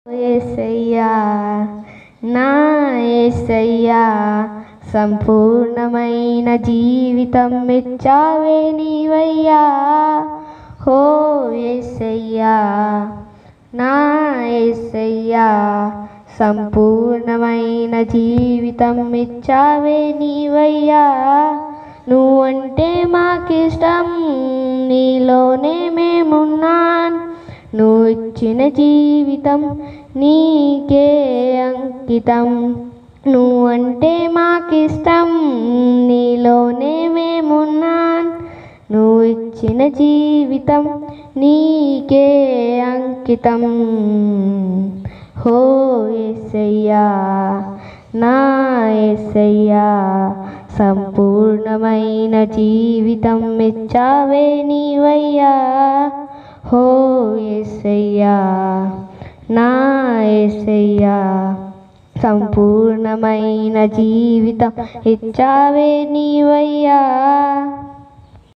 ఏసయ్యా నా ఏసయ్యా సంపూర్ణమైన జీవితం ఇచ్చావే నీవయ్యా హో ఏసయ్యా నా ఏసయ్యా సంపూర్ణమైన జీవితం ఇచ్చావే నీవయ్యా నువ్వంటే మాకిష్టం నీలోనే మేమున్నాం నువ్వు ఇచ్చిన జీవితం నీకే అంకితం నువ్వంటే మాకిష్టం నీలోనే మేమున్నాం నువ్వు ఇచ్చిన జీవితం నీకే అంకితం హో ఎసయ్యా నా ఎసయ్యా సంపూర్ణమైన జీవితం ఇచ్చావే నీవయ్యా హో ఎసయ్యా నా ఎసయ్యా సంపూర్ణమైన జీవితం ఇచ్చావే నీవయ్యా